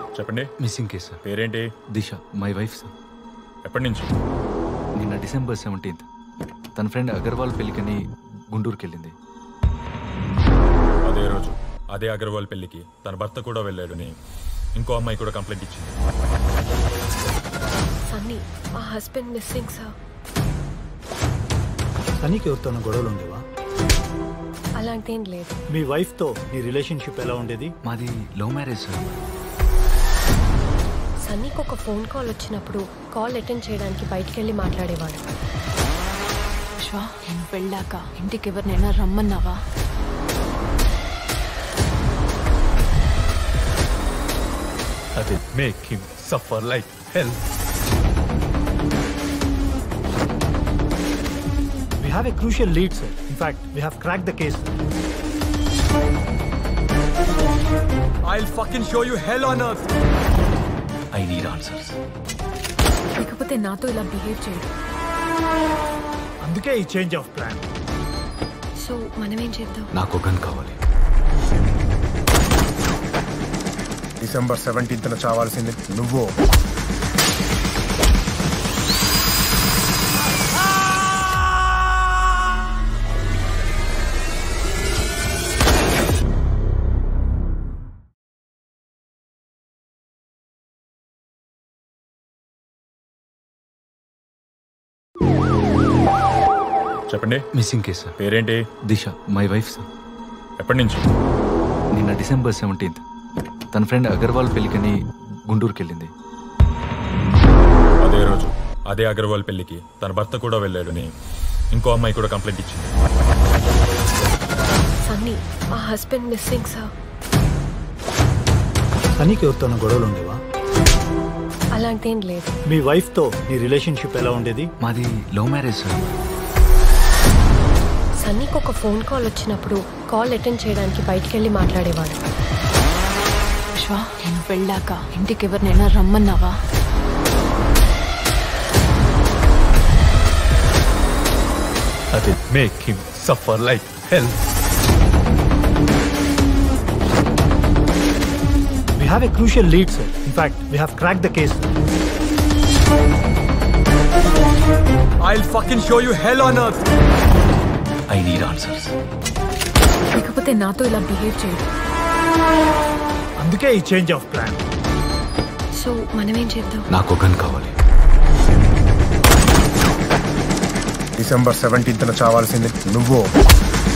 చెప్పండి missing case sir పేరేంటి దిశ my wife sir ఎప్పటి నుంచి నిన్న డిసెంబర్ సెవెంటీన్త్ తన ఫ్రెండ్ అగర్వాల్ పెళ్ళికని గుంటూరుకి వెళ్ళింది అదే రోజు అదే అగర్వాల్ పెళ్లికి తన భర్త కూడా వెళ్ళాడని ఇంకో అమ్మాయి కూడా కంప్లైంట్ ఇచ్చింది సన్నీ మా హస్బెండ్ మిస్సింగ్ సార్ సనీకి ఎవరితోనో గొడవలు ఉండేవా అలాంటిదేం లేదు మీ వైఫ్తో నీ రిలేషన్షిప్ ఎలా ఉండేది మాది లవ్ మ్యారేజ్ సార్ సన్నీకి ఒక ఫోన్ కాల్ వచ్చినప్పుడు కాల్ అటెండ్ చేయడానికి బయటికి వెళ్ళి మాట్లాడేవాడు విశ్వ నేను వెళ్ళాక ఇంటికి ఎవరినైనా రమ్మన్నావా అది make him suffer like hell we have a crucial lead sir in fact we have crack the case I fucking show you hell on earth I need answers లేకపోతే నాతో ఇలా బిహేవ్ చేయడు అందుకే ఈ చేంజ్ ఆఫ్ ప్లాన్ సో మనమేం చేద్దాం నాకు gun కావాలి డిసెంబర్ సెవెంటీన్త్న చావాల్సింది నువ్వు చెప్పండి మిస్సింగ్ కేసు సార్ పేరేంటి దిశ మై వైఫ్ సార్ ఎప్పటి నుంచి నిన్న డిసెంబర్ సెవెంటీన్త్ తన ఫ్రెండ్ అగర్వాల్ పెళ్ళికని గుంటూరుకి వెళ్ళింది అదే రోజు అదే అగర్వాల్ పెళ్లికి తన భర్త కూడా వెళ్ళాడని ఇంకో అమ్మాయి కూడా కంప్లైంట్ ఇచ్చింది సన్నీ మా హస్బెండ్ మిస్సింగ్ సార్ సనీకి ఎవరితోనో గొడవలు ఉండేవా అలాంటిదేం లేదు మీ వైఫ్తో నీ రిలేషన్షిప్ ఎలా ఉండేది మాది లవ్ మ్యారేజ్ సార్ సన్నీకి ఒక ఫోన్ కాల్ వచ్చినప్పుడు కాల్ అటెండ్ చేయడానికి బయటికి వెళ్ళి మాట్లాడేవాడు విశ్వ నేను వెళ్ళాక ఇంటికి ఎవరినైనా రమ్మన్నావా అది make him suffer like hell we have a crucial lead sir in fact we have crack the case I fucking show you hell on earth I need answers లేకపోతే నాతో ఇలా బిహేవ్ చేయడు అందుకే ఈ చేంజ్ ఆఫ్ ప్లాన్ సో మనమేం చేద్దాం నాకు gun కావాలి డిసెంబర్ సెవెంటీన్త్న చావాల్సింది నువ్వు